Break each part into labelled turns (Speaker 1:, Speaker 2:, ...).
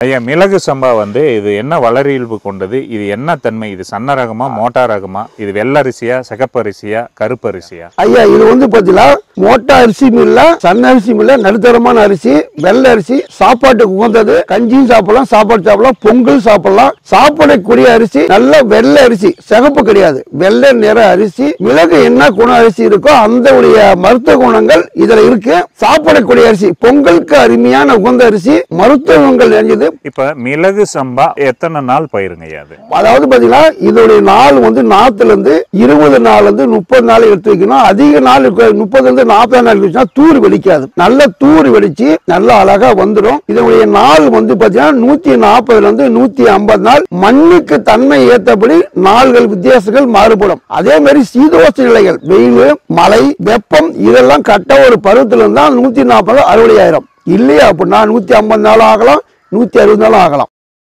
Speaker 1: ஐயா மிளகு சம்பா வந்து இது என்ன வளரியல்பு கொண்டது இது என்ன தன்மை இது சன்ன ரகமா மோட்டா ரகமா இது வெள்ளரிசியா சிகப்பரிசியா கருப்பரிசியா
Speaker 2: ஐயா இது வந்து பாத்தீங்கன்னா மோட்டா அரிசியும் இல்ல சன்ன அரிசியும் இல்ல நடுத்தரமான அரிசி வெள்ளை அரிசி சாப்பாட்டுக்கு உகந்தது கஞ்சியும் சாப்பிடலாம் சாப்பாடு சாப்பிடலாம் பொங்கல் சாப்பிடலாம் சாப்பிடக்கூடிய அரிசி நல்ல வெள்ளை அரிசி சிகப்பு கிடையாது வெள்ளை நிற அரிசி மிளகு என்ன குண அரிசி இருக்கோ அந்த உடைய மருத்துவ குணங்கள் இதுல இருக்கு சாப்பிடக்கூடிய அரிசி பொங்கலுக்கு அருமையான உகந்த அரிசி மருத்துவ குணங்கள் நிறைஞ்சது
Speaker 1: இப்ப மிளகு சம்பா எத்தனை நாள் பயிருங்க ஐயா அது
Speaker 2: அதாவது பாத்தீங்கன்னா இதோடைய நாள் வந்து நாத்துல இருந்து இருபது நாள் இருந்து முப்பது நாள் எடுத்து வைக்கணும் அதிக நாள் இருக்க- முப்பதுல இருந்து நாற்பது நாள் வச்சுன்னா தூர் வெடிக்காது நல்ல தூர் வெடிச்சு நல்லா அழகா வந்துடும் இதனுடைய நாள் வந்து பாத்தீங்கன்னா நூத்தி நாற்பதுல இருந்து நூத்தி ஐம்பது நாள் மண்ணுக்கு தன்மை ஏற்றபடி நாள்கள் வித்தியாசங்கள் மாறுபடும் அதே மாதிரி சீதோஷ நிலைகள் வெயில் மழை வெப்பம் இதெல்லாம் கட்ட ஒரு பருவத்துல இருந்தா நூத்தி நாற்பது அறுவடை ஆயிரம் இல்லையா அப்படின்னா நூத்தி ஐம்பது நாளும் ஆகலாம் நூத்தி அறுபது நாளும் ஆகலாம்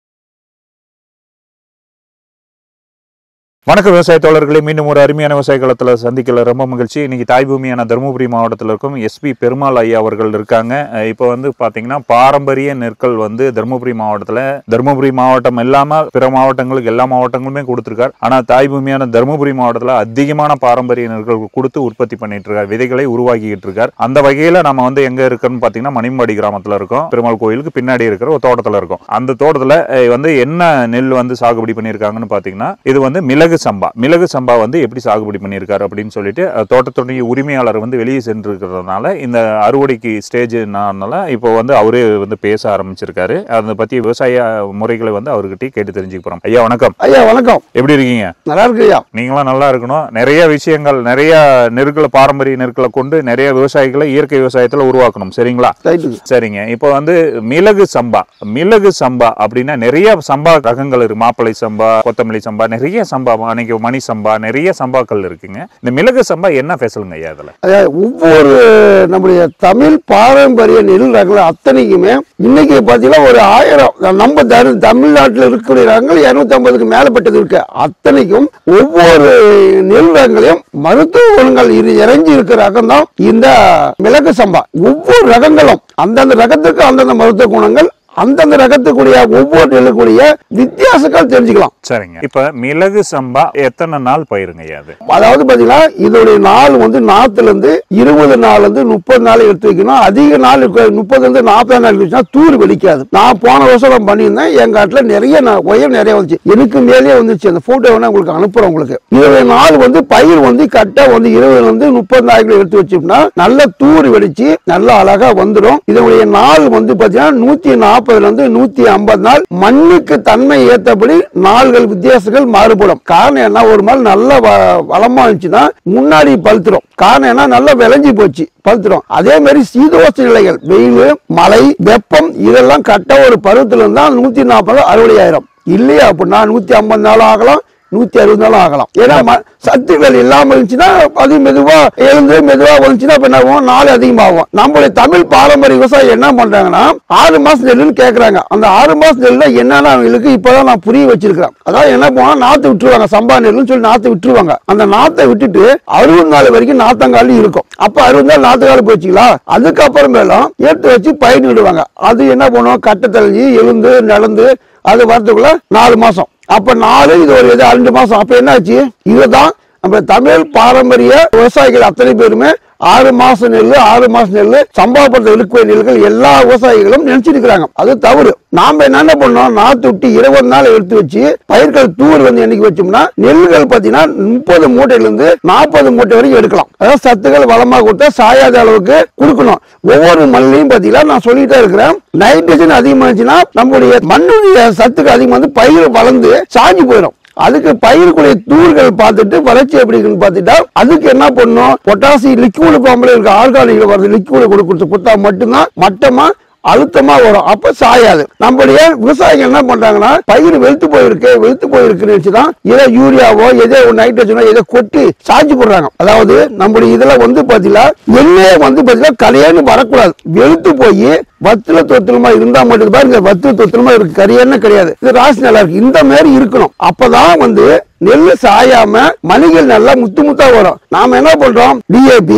Speaker 1: வணக்கம் விவசாய தோழர்களே மீண்டும் ஒரு அருமையான விவசாய களத்தில் சந்திக்கல ரொம்ப மகிழ்ச்சி இன்னைக்கு தாய் பூமியான தருமபுரி மாவட்டத்தில் இருக்கும் எஸ்பி பெருமாள் ஐயா அவர்கள் இருக்காங்க அஹ் இப்போ வந்து பார்த்தீங்கன்னா பாரம்பரிய நெற்கள் வந்து தருமபுரி மாவட்டத்தில் தருமபுரி மாவட்டம் இல்லாமல் பிற மாவட்டங்களுக்கு எல்லா மாவட்டங்களுமே கொடுத்துருக்கார் ஆனால் தாய் பூமியான தருமபுரி மாவட்டத்தில் அதிகமான பாரம்பரிய நெற்கள் கொடுத்து உற்பத்தி பண்ணிட்டு இருக்கார் விதைகளை உருவாக்கிட்டு இருக்கார் அந்த வகையில் நம்ம வந்து எங்கே இருக்கோம்னு பார்த்தீங்கன்னா மணிம்பாடி கிராமத்தில் இருக்கோம் பெருமாள் கோயிலுக்கு பின்னாடி இருக்கிற ஒரு தோட்டத்தில் இருக்கும் அந்த தோட்டத்தில் அஹ் வந்து என்ன நெல் வந்து சாகுபடி பண்ணியிருக்காங்கன்னு பார்த்தீங்கன்னா இது வந்து மிளகு சம்பா மிளகு சம்பா வந்து எப்படி சாகுபடி பண்ணியிருக்காரு அப்படின்னு சொல்லிட்டு அஹ், தோட்டத்துடைய உரிமையாளர் வந்து வெளியே சென்றிருக்கிறதுனால இந்த அறுவடைக்கு ஸ்டேஜ்னால இப்போ வந்து அவரே வந்து பேச ஆரம்பிச்சிருக்காரு அதை பத்தி விவசாய முறைகளை வந்து அவர்கிட்ட கேட்டு தெரிஞ்சுக்க போறோம் ஐயா வணக்கம்
Speaker 2: ஐயா வணக்கம்
Speaker 1: எப்படி இருக்கீங்க
Speaker 2: நல்லா இருக்கு ஐயா
Speaker 1: நீங்களாம் நல்லா இருக்கணும் நிறைய விஷயங்கள் நிறைய நெருக்களை பாரம்பரிய நெருக்களை கொண்டு நிறைய விவசாயிகளை இயற்கை விவசாயத்துல உருவாக்கணும் சரிங்களா
Speaker 2: ரைட்டுங்க
Speaker 1: சரிங்க இப்போ வந்து மிளகு சம்பா மிளகு சம்பா அப்படின்னா நிறைய சம்பா ரகங்கள் இருக்கு மாப்பிளை சம்பா கொத்தமல்லி சம்பா நிறைய சம்பா அன்னைக்கு மணி சம்பா நிறைய சம்பாக்கள் இருக்குங்க இந்த மிளகு சம்பா என்ன பேசலுங்க ஐயா அதுல
Speaker 2: அதாவது ஒவ்வொரு நம்முடைய தமிழ் பாரம்பரிய நெல் ரகங்கள் அத்தனைக்குமே இன்னைக்கு பார்த்தீங்கன்னா ஒரு ஆயிரம் நம்ம தரு தமிழ்நாட்டில் இருக்கக்கூடிய ரகங்கள் இருநூத்தி ஐம்பதுக்கு மேலப்பட்டது இருக்கு அத்தனைக்கும் ஒவ்வொரு நெல் ரகங்களையும் மருத்துவ குணங்கள் இரு- இறைஞ்சி இருக்கிற ரகம் தான் இந்த மிளகு சம்பா ஒவ்வொரு ரகங்களும் அந்தந்த ரகத்துக்கு அந்தந்த மருத்துவ குணங்கள் அந்தந்த ரகத்துக்குரிய ஒவ்வொரு நெல்லுக்குரிய வித்தியாசங்கள் தெரிஞ்சுக்கலாம்
Speaker 1: சரிங்க இப்ப மிளகு சம்பா எத்தனை நாள் பயிருங்க ஐயா அது
Speaker 2: அதாவது பாத்தீங்கன்னா இதோடைய நாள் வந்து நாத்துல இருந்து இருபது நாள்ல இருந்து முப்பது நாள் எடுத்து வைக்கணும் அதிக நாள் இருக்க- முப்பதுல இருந்து நாற்பது நாள் வச்சுன்னா தூர் வெடிக்காது நான் போன வருஷம் நான் பண்ணியிருந்தேன் எங்க காட்டுல நிறைய ந- உயர் நிறைய வந்துச்சு எனக்கு மேலேயே வந்துச்சு அந்த போட்டோ வேணா உங்களுக்கு அனுப்புறேன் உங்களுக்கு இதோடைய நாள் வந்து பயிர் வந்து கரெக்டா வந்து இருபதுல இருந்து முப்பது நாளைக்கு எடுத்து வச்சோம்னா நல்ல தூர் வெடிச்சு நல்லா அழகா வந்துடும் இதனுடைய நாள் வந்து பாத்தீங்கன்னா நூத்தி நாற்பதுல இருந்து நூத்தி ஐம்பது நாள் மண்ணுக்கு தன்மை ஏற்றபடி நாள்கள் வித்தியாசங்கள் மாறுபடும் காரணம் என்ன ஒரு நாள் நல்ல வ- வளமா இருந்துச்சுன்னா முன்னாடி பழுத்துரும் காரணம் என்ன நல்லா விளைஞ்சி போச்சு பழுத்துரும் அதே மாதிரி சீதோஷ நிலைகள் வெயில் மழை வெப்பம் இதெல்லாம் கட்ட ஒரு பருவத்துல இருந்தா நூத்தி நாற்பது அறுவடை ஆயிரம் இல்லையா அப்படின்னா நூத்தி ஐம்பது நாள் ஆகலாம் நூத்தி அறுபது நாளும் ஆகலாம் ஏன்னா ம- சத்துக்கள் இல்லாம இருந்துச்சுன்னா அது மெதுவா எழுந்து மெதுவா வந்துச்சுன்னா இப்ப என்ன ஆகும் நாள் அதிகமாகும் நம்மளுடைய தமிழ் பாரம்பரிய விவசாயம் என்ன பண்றாங்கன்னா ஆறு மாசம் நெல்லுன்னு கேக்குறாங்க அந்த ஆறு மாசம் நெல்லுல என்னன்னா அவங்களுக்கு இப்பதான் நான் புரிய வச்சிருக்கிறேன் அதாவது என்ன பண்ணுவாங்க நாத்து விட்டுருவாங்க சம்பா நெல்லுன்னு சொல்லி நாத்து விட்டுருவாங்க அந்த நாத்தை விட்டுட்டு அறுபது நாள் வரைக்கும் நாத்தங்கால் இருக்கும் அப்ப அறுபது நாள் நாத்துக்கால் போச்சுங்களா அதுக்கப்புறமேலும் எடுத்து வச்சு பயிர் நடுவாங்க அது என்ன பண்ணுவோம் கட்டை தெளிஞ்சு எழுந்து நடந்து அது வரதுக்குள்ள நாலு மாசம் அப்ப நாலு இது ஒரு இது ரெண்டு மாசம் அப்ப என்னாச்சு இதுதான் நம்ம தமிழ் பாரம்பரிய விவசாயிகள் அத்தனை பேருமே ஆறு மாசம் நெல் ஆறு மாசம் நெல் சம்பாபத்தில் இருக்கக்கூடிய நெல்கள் எல்லா விவசாயிகளும் நினைச்சிட்டு இருக்கிறாங்க அது தவறு நாம என்ன பண்ணோம் நாத்து விட்டு இருபது நாள் எடுத்து வச்சு பயிர்கள் தூர் வந்து என்னைக்கு வச்சோம்னா நெல்கள் பாத்தீங்கன்னா முப்பது மூட்டையில இருந்து நாற்பது மூட்டை வரைக்கும் எடுக்கலாம் அதாவது சத்துக்கள் வளமா கொடுத்தா சாயாத அளவுக்கு கொடுக்கணும் ஒவ்வொரு மண்ணிலையும் பாத்தீங்கன்னா நான் சொல்லிட்டே இருக்கிறேன் நைட்ரஜன் அதிகமாச்சுன்னா நம்மளுடைய மண்ணுடைய சத்துக்கு அதிகமா வந்து பயிர் வளர்ந்து சாஞ்சு போயிடும் அதுக்கு பயிருக்குடைய தூள்கள் பார்த்துட்டு வளர்ச்சி எப்படி இருக்குன்னு பார்த்துட்டா அதுக்கு என்ன பண்ணும் பொட்டாசி லிக்விட் ஃபார்ம்ல இருக்க ஆர்கானிக் வருது லிக்விட் கொடுத்து கொடுத்தா மட்டும்தான் மட்டமா அழுத்தமா வரும் அப்ப சாயாது நம்மளுடைய விவசாயிகள் என்ன பண்றாங்கன்னா பயிர் வெளுத்து போயிருக்கு வெளுத்து போயிருக்குன்னு வச்சுதான் ஏதோ யூரியாவோ ஏதோ நைட்ரஜனோ ஏதோ கொட்டி சாய்ச்சி போடுறாங்க அதாவது நம்மளுடைய இதுல வந்து பாத்தீங்கன்னா எண்ணெயே வந்து பாத்தீங்கன்னா கரையான்னு வரக்கூடாது வெளுத்து போய் வத்துல தொத்தலுமா இருந்தா மட்டும் பாருங்க வத்துல தொத்தலுமா இருக்கு கரையான்னு கிடையாது இது ராசி நல்லா இருக்கு இந்த மாதிரி இருக்கணும் அப்பதான் வந்து நெல் சாயாம மணிகள் நல்லா முத்து முத்தா வரும் நாம என்ன பண்றோம் டிஏபி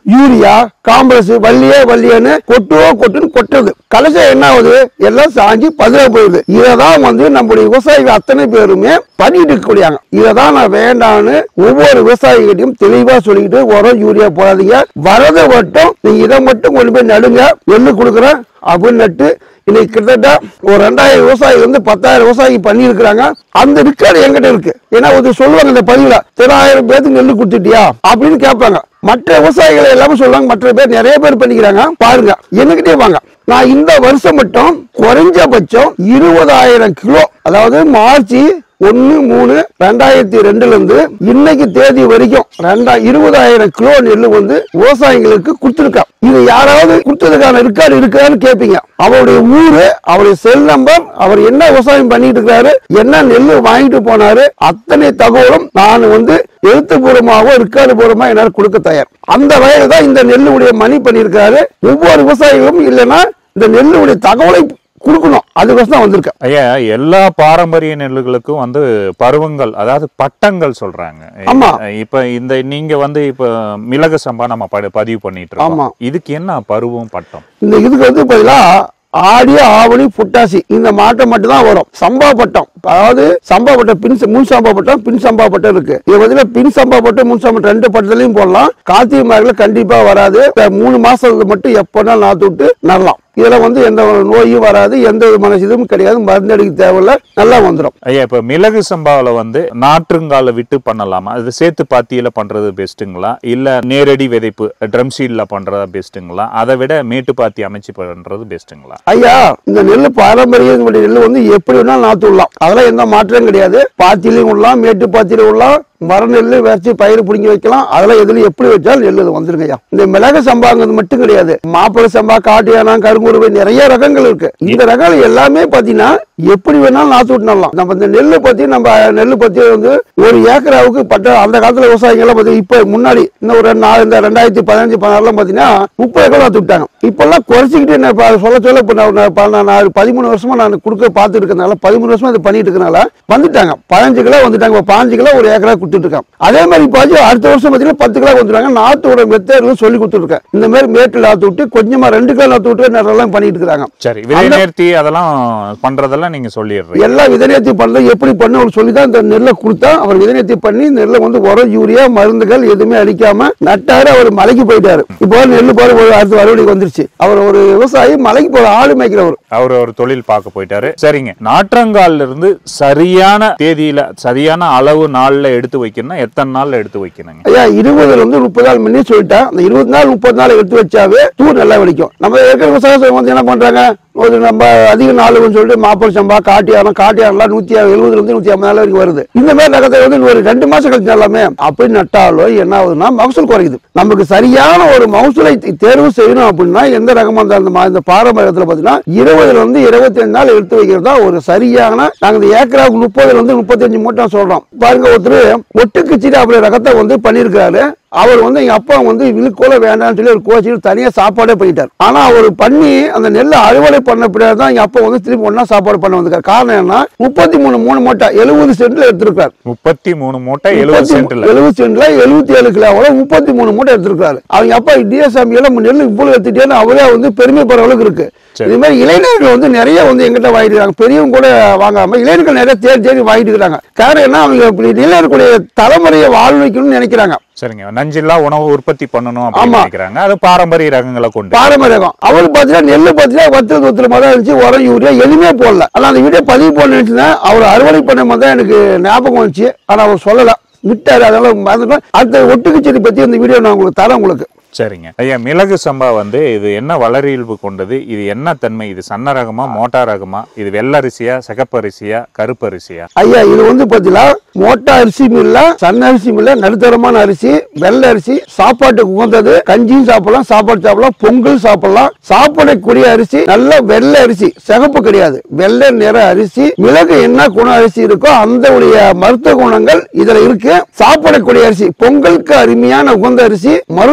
Speaker 2: யூரியா காம்ப்ளெக்ஸ் வள்ளியே வள்ளியன்னு கொட்டுவோ கொட்டுன்னு கொட்டுறது கடைசியா என்ன ஆகுது எல்லாம் சாஞ்சி பதிலா போயிடுது இததான் வந்து நம்முடைய விவசாயிகள் அத்தனை பேருமே பண்ணிட்டு இருக்கக்கூடியாங்க இததான் நான் வேண்டாம்னு ஒவ்வொரு விவசாயிகிட்டையும் தெளிவா சொல்லிக்கிட்டு உரம் யூரியா போடாதீங்க வரதை மட்டும் நீங்க இதை மட்டும் கொண்டு போய் நடுங்க எள்ளு கொடுக்குறேன் அப்படின்னு நட்டு இன்னைக்கு கிட்டத்தட்ட ஒரு ரெண்டாயிரம் விவசாயி வந்து பத்தாயிரம் விவசாயி பண்ணியிருக்கிறாங்க அந்த ரிக்கார்டு என்கிட்ட இருக்கு ஏன்னா ஒரு சொல்லுவாங்க இந்த பதிவுல தொள்ளாயிரம் பேருக்கு நெல்லு கொடுத்துட்டியா அப்படின்னு கேட்பாங்க மற்ற விவசாயிகள் எல்லாமே சொல்லுவாங்க மற்ற பேர் நிறைய பேர் பண்ணிக்கிறாங்க பாருங்க என்கிட்டயே வாங்க நான் இந்த வருஷம் மட்டும் குறைஞ்சபட்சம் இருபதாயிரம் கிலோ அதாவது மார்ச் ஒன்னு மூணு ரெண்டாயிரத்தி ரெண்டுல இருந்து இன்னைக்கு தேதி வரைக்கும் ரெண்டா இருபதாயிரம் கிலோ நெல் வந்து விவசாயிகளுக்கு கொடுத்துருக்கா இது யாராவது கொடுத்ததுக்கான ரெக்கார்டு இருக்கான்னு கேட்பீங்க அவருடைய ஊரு அவருடைய செல் நம்பர் அவர் என்ன விவசாயம் பண்ணிட்டு இருக்காரு என்ன நெல் வாங்கிட்டு போனாரு அத்தனை தகவலும் நான் வந்து எழுத்துப்பூர்வமாகவோ ரெக்கார்டு பூர்வமா என்னால் கொடுக்க தயார் அந்த வகையில் தான் இந்த நெல்லுடைய மணி பண்ணியிருக்காரு ஒவ்வொரு விவசாயிகளும் இல்லைன்னா இந்த நெல்லுடைய தகவலை கொடுக்கணும் அதுக்கோசம் தான் வந்திருக்கேன்
Speaker 1: ஐயா எல்லா பாரம்பரிய நெல்லுகளுக்கும் வந்து பருவங்கள் அதாவது பட்டங்கள் சொல்றாங்க
Speaker 2: ஆமா.
Speaker 1: இப்ப இந்த நீங்க வந்து இப்ப மிளகு சம்பா நம்ம ப- பதிவு பண்ணிட்டு
Speaker 2: ஆமா.
Speaker 1: இருக்கோம் இதுக்கு என்ன பருவம் பட்டம்
Speaker 2: இந்த இதுக்கு வந்து பதிலா ஆடி ஆவணி புட்டாசி இந்த மாட்டம் மட்டும் தான் வரும் சம்பா பட்டம் அதாவது சம்பா பட்டம் பின் ச- முன் சம்பா பட்டம் பின் சம்பா பட்டம் இருக்கு இது வந்து பின் சம்பா பட்டம் முன் சம்பா பட்டம் ரெண்டு பட்டத்துலயும் போடலாம் கார்த்திகை மாதத்துல கண்டிப்பா வராது இந்த மூணு மாசத்துல மட்டும் எப்போனா நாத்து விட்டு நடலாம் இதுல வந்து எந்த ஒரு நோயும் வராது எந்த விதமான இதுவும் கிடையாது மருந்து அடிக்க தேவையில்ல நல்லா வந்துடும்
Speaker 1: ஐயா இப்ப மிளகு சம்பாவில் வந்து நாற்றுங்கால விட்டு பண்ணலாமா அது சேர்த்து பாத்தியில பண்றது பெஸ்ட்டுங்களா இல்ல நேரடி விதைப்பு ட்ரம் சீட்ல பண்றது பெஸ்ட்டுங்களா அதை விட மேட்டு பாத்தி அமைச்சு பண்றது பெஸ்ட்டுங்களா
Speaker 2: ஐயா இந்த நெல் பாரம்பரிய நெல் வந்து எப்படி வேணாலும் நாத்து விடலாம் அதெல்லாம் எந்த மாற்றம் கிடையாது பாத்திலையும் விடலாம் மேட்டு பாத்தியிலும் விடலாம் மர நெல் வச்சு பயிர் பிடிங்கி வைக்கலாம் அதெல்லாம் எதுல எப்படி வச்சாலும் நெல் இது வந்துருங்க ஐயா இந்த மிளகு சம்பாங்கிறது மட்டும் கிடையாது மாப்பிள்ளை சம்பா காட்டியானா கருங்குருவை நிறைய ரகங்கள் இருக்கு இந்த ரகங்கள் எல்லாமே பாத்தீங்கன்னா எப்படி வேணாலும் நாத்து விட்டுலாம் நம்ம இந்த நெல்லு பத்தி நம்ம நெல்லு பத்தி வந்து ஒரு ஏக்கராவுக்கு பட்ட அந்த காலத்துல விவசாயிகள் எல்லாம் பாத்தீங்கன்னா இப்ப முன்னாடி இன்னும் ஒரு நாலு இந்த ரெண்டாயிரத்தி பதினஞ்சு பதினாறுலாம் பாத்தீங்கன்னா முப்பது ஏக்கர் நாத்து விட்டாங்க இப்பெல்லாம் குறைச்சிக்கிட்டு என்ன இப்ப சொல்ல சொல்ல இப்ப நான் நான் ப- நான் நான் பதிமூணு வருஷமா நான் கொடுக்க பார்த்துட்டு இருக்கனால பதிமூணு வருஷமா இது பண்ணிட்டு இருக்கனால வந்துட்டாங்க பதினஞ்சு கிலோ வந்துட்டாங்க இப்ப பாஞ்சு கிலோ ஒரு ஏக்கரா கொடுத்துட்டு இருக்காங்க அதே மாதிரி இப்போ அடுத்த வருஷம் பார்த்தீங்கன்னா பத்து கிலோ வந்துருக்காங்க நாத்தோட மெத்தேடும் சொல்லி கொடுத்துருக்கேன் இந்த மாதிரி மேட்டில் நாத்து விட்டு கொஞ்சமா ரெண்டு கிலோ நாத்து விட்டு நிறைய பண்ணிட்டு இருக்காங்க
Speaker 1: சரி விதை நேர்த்தி அதெல்லாம் பண்றதெல்லாம் நீங்க சொல்லிடுறீங்க
Speaker 2: எல்லாம் விதநேர்த்தி பண்றது எப்படி பண்ண அவர் சொல்லி தான் இந்த நெல்லை கொடுத்தா அவர் விதநேர்த்தி பண்ணி நெல்லை வந்து உரம் யூரியா மருந்துகள் எதுவுமே அடிக்காம நட்டாரு அவர் மலைக்கு போயிட்டாரு இப்போ நெல் போற ஒரு அடுத்த அறுவடைக்கு வந்துருச்சு அவர் ஒரு விவசாயி மலைக்கு போற ஆடு மேய்க்கிறவர்
Speaker 1: அவர் ஒரு தொழில் பார்க்க போயிட்டாரு சரிங்க நாற்றங்கால்ல இருந்து சரியான தேதியில சரியான அளவு நாள்ல எடுத்து வைக்கணும்னா எத்தனை நாள்ல எடுத்து வைக்கணுங்க
Speaker 2: ஐயா இருபதுல இருந்து முப்பது நாள் முன்னே சொல்லிட்டேன் அந்த இருபது நாள் முப்பது நாள் எடுத்து வச்சாவே தூர் நல்லா வெடிக்கும் நம்ம இருக்கிற விவசாயம் வந்து என்ன பண்றாங்க ஒரு நம்ம அதிக நாளுன்னு சொல்லிட்டு மாப்பிள சம்பா காட்டியாரம் காட்டியாரம்லாம் நூத்தி எழுபதுல இருந்து நூத்தி ஐம்பது நாள் வரைக்கும் வருது இந்த மாதிரி ரகத்தை வந்து இன்னும் ஒரு ரெண்டு மாசம் கழிச்சு நல்லாமே அப்படி நட்டாலும் என்ன ஆகுதுன்னா மகசூல் குறையுது நமக்கு சரியான ஒரு மகசூலை தே- தேர்வு செய்யணும் அப்படின்னா எந்த ரகமா இருந்தா அந்த மா- இந்த பாரம்பரியத்துல பாத்தீங்கன்னா இருபதுல இருந்து இருபத்தி ரெண்டு நாள் எடுத்து வைக்கிறது தான் ஒரு சரியான நாங்க இந்த ஏக்கராவுக்கு முப்பதுல இருந்து முப்பத்தஞ்சு மூட்டை சொல்றோம் பாருங்க ஒருத்தர் ஒட்டுக்குச்சிட்டு அப்படி ரகத்தை வந்து பண்ணியிருக்காரு அவர் வந்து எங்க அப்பா வந்து விழுக்கோல வேண்டாம்னு சொல்லி ஒரு கோச்சிட்டு தனியா சாப்பாடே பண்ணிட்டார் ஆனா அவர் பண்ணி அந்த நெல்லை அறுவடை பண்ண பின்னாடி தான் எங்க அப்பா வந்து திருப்பி ஒண்ணா சாப்பாடு பண்ண வந்திருக்காரு காரணம் என்ன முப்பத்தி மூணு மூணு மூட்டை எழுபது சென்ட்ல எடுத்திருக்காரு
Speaker 1: முப்பத்தி மூணு மூட்டை எழுபது சென்ட்ல
Speaker 2: எழுபது சென்ட்ல எழுபத்தி ஏழு கிலோவோட முப்பத்தி மூணு மூட்டை எடுத்திருக்காரு அவங்க அப்பா டிஎஸ்எம் எல்லாம் நெல் இவ்வளவு எடுத்துட்டேன்னு அவரே வந்து பெருமைப்படுற அளவுக்கு இருக்கு
Speaker 1: சரி.
Speaker 2: இது மாதிரி இளைஞர்கள் வந்து நிறைய வந்து எங்கிட்ட வாங்கிட்டு இருக்காங்க பெரியவங்க கூட வாங்காம இளைஞர்கள் நிறைய தேடி தேடி வாங்கிட்டு இருக்காங்க காரணம் என்ன அவங்க இப்படி இளைஞர்களுடைய தலைமுறையை வாழ வைக்கணும்னு நினைக்கிறாங்க
Speaker 1: சரிங்க நஞ்சில்லா உணவு உற்பத்தி பண்ணணும் அப்படின்னு
Speaker 2: ஆமா.
Speaker 1: நினைக்கிறாங்க அது பாரம்பரிய ரகங்களை கொண்டு
Speaker 2: பாரம்பரியம் அவரு பாத்தீங்கன்னா நெல்லு பாத்தீங்கன்னா வத்தல் தொத்துல மாதிரி இருந்துச்சு உரம் யூரியா எதுவுமே போடல ஆனா அந்த வீடியோ பதிவு பண்ண நினைச்சுதான் அவர் அறுவடை பண்ண மாதிரி தான் எனக்கு ஞாபகம் வந்துச்சு ஆனா அவர் சொல்லல விட்டாரு அதெல்லாம் மறந்துட்டோம் அடுத்த ஒட்டுக்கு செடி பத்தி இந்த வீடியோ நான் உங்களுக்கு தரேன் உங்களுக்கு
Speaker 1: சரிங்க ஐயா மிளகு சம்பா வந்து இது என்ன வளரியல்பு கொண்டது இது என்ன தன்மை இது சன்ன ரகமா மோட்டா ரகமா இது வெள்ளரிசியா சிகப்பரிசியா கருப்பரிசியா
Speaker 2: ஐயா இது வந்து பாத்தீங்கன்னா மோட்டா அரிசியும் இல்ல சன்ன அரிசியும் இல்ல நடுத்தரமான அரிசி வெள்ளை அரிசி சாப்பாட்டுக்கு உகந்தது கஞ்சியும் சாப்பிடலாம் சாப்பாடு சாப்பிடலாம் பொங்கல் சாப்பிடலாம் சாப்பிடக்கூடிய அரிசி நல்ல வெள்ளை அரிசி சிகப்பு கிடையாது வெள்ளை நிற அரிசி மிளகு என்ன குண அரிசி இருக்கோ அந்த உடைய மருத்துவ குணங்கள் இதுல இருக்கு சாப்பிடக்கூடிய அரிசி பொங்கலுக்கு அருமையான உகந்த அரிசி மருத்துவ குணங்கள்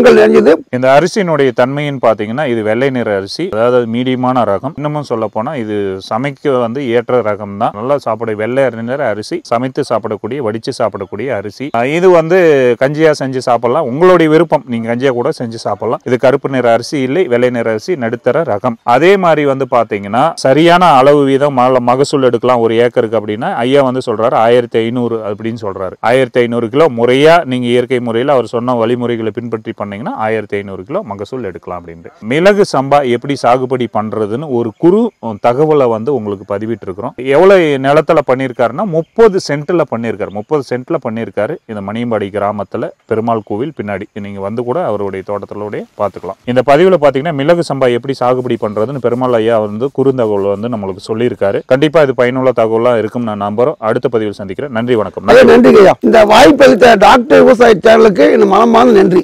Speaker 2: உரங்கள் நிறைஞ்சது
Speaker 1: இந்த அரிசியினுடைய தன்மைன்னு பார்த்தீங்கன்னா இது வெள்ளை நிற அரிசி அதாவது மீடியமான ரகம் இன்னமும் சொல்ல போனா இது சமைக்க வந்து ஏற்ற ரகம் தான் நல்லா சாப்பிட வெள்ளை நிற அரிசி சமைத்து சாப்பிடக்கூடிய வடிச்சு சாப்பிடக்கூடிய அரிசி அஹ் இது வந்து கஞ்சியா செஞ்சு சாப்பிடலாம் உங்களுடைய விருப்பம் நீங்க கஞ்சியா கூட செஞ்சு சாப்பிடலாம் இது கருப்பு நிற அரிசி இல்லை வெள்ளை நிற அரிசி நடுத்தர ரகம் அதே மாதிரி வந்து பாத்தீங்கன்னா சரியான அளவு வீதம் மல- மகசூல் எடுக்கலாம் ஒரு ஏக்கருக்கு அப்படின்னா ஐயா வந்து சொல்றாரு ஆயிரத்தி ஐநூறு அப்படின்னு சொல்றாரு ஆயிரத்தி ஐநூறு கிலோ முறையா நீங்க இயற்கை முறையில் அவர் சொன்ன வழிமுறைகளை பின்பற்றி பண்ணீங்கன்னா ஆயிரத்தி ஐநூறு கிலோ மகசூல் எடுக்கலாம் அப்படின்ட்டு மிளகு சம்பா எப்படி சாகுபடி பண்றதுன்னு ஒரு குறு தகவலை வந்து உங்களுக்கு பதிவிட்டு இருக்கிறோம் எவ்வளவு நிலத்துல பண்ணியிருக்காருன்னா முப்பது சென்ட்ல பண்ணியிருக்காரு முப்பது சென்ட்ல பண்ணியிருக்காரு இந்த மணியம்பாடி கிராமத்துல பெருமாள் கோவில் பின்னாடி நீங்க வந்து கூட அவருடைய தோட்டத்திலோடைய பார்த்துக்கலாம் இந்த பதிவில் பார்த்தீங்கன்னா மிளகு சம்பா எப்படி சாகுபடி பண்றதுன்னு பெருமாள் ஐயா வந்து குறுந்தகவல் வந்து நம்மளுக்கு சொல்லியிருக்காரு கண்டிப்பா இது பயனுள்ள தகவலாக இருக்கும் நான் நம்புறோம் அடுத்த பதிவில் சந்திக்கிறேன் நன்றி வணக்கம்
Speaker 2: அதே நன்றிங்க ஐயா இந்த வாய்ப்பு அளித்த டாக்டர் விவசாய சேனலுக்கு இந்த மனமான நன்றி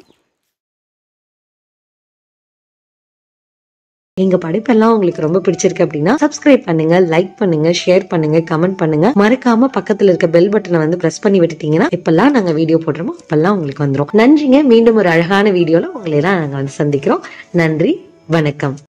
Speaker 3: எங்க படைப்பெல்லாம் உங்களுக்கு ரொம்ப பிடிச்சிருக்கு அப்படின்னா சப்ஸ்கிரைப் பண்ணுங்க லைக் பண்ணுங்க ஷேர் பண்ணுங்க கமெண்ட் பண்ணுங்க மறக்காம பக்கத்துல இருக்க பெல் பட்டனை வந்து பிரஸ் பண்ணி விட்டுட்டீங்கன்னா இப்பெல்லாம் நாங்க வீடியோ போடுறோமோ அப்பெல்லாம் உங்களுக்கு வந்துரும் நன்றிங்க மீண்டும் ஒரு அழகான வீடியோல உங்களை எல்லாம் நாங்க வந்து சந்திக்கிறோம் நன்றி வணக்கம்